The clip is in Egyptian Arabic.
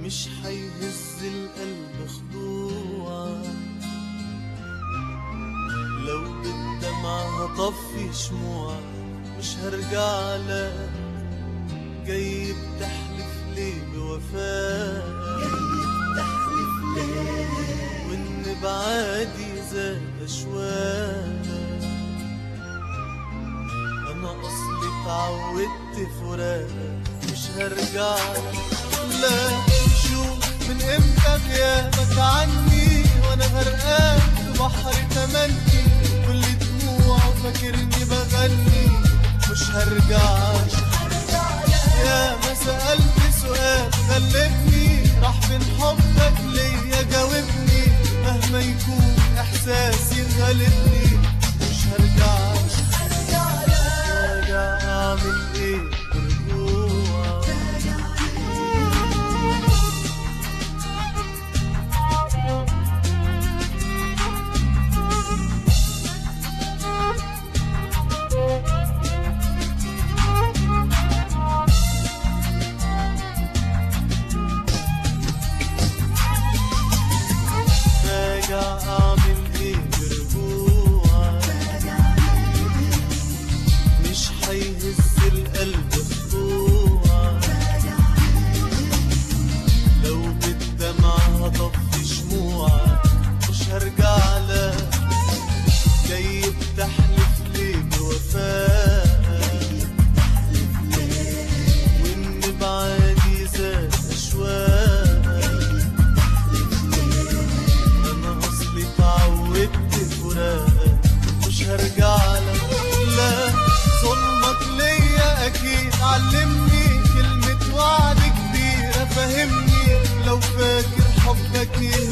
مش حيهز القلب خضوع لو بالدمعة هطفي شموع مش هرجع لك جاي بتحلف ليه بوفاء وان بعادي زاد اشواق انا اصلي اتعودت فراق مش هرجع لا شوف من امتى غيابك عني وانا غرقان في بحر تمني كل دموع فاكرني بغني مش هرجع يا ما سألت سؤال غلبني راح بين حبك ليا جاوبني مهما يكون احساسي غالبني مش هرجع راجع اعمل ايه برجوع راجع اعمل ايه برجوع مش حيهز القلب خضوع لو بالدمع هطفي شموع مش هرجع لك جاي بتحلف ليه بوفاء وان بعادي زاد اشواق انا اصلي اتعودت فراق مش هرجع لك لا ظلمك ليا اكيد علمني كلمة وعد كبيرة فهمني لو فاكر حبك يهمني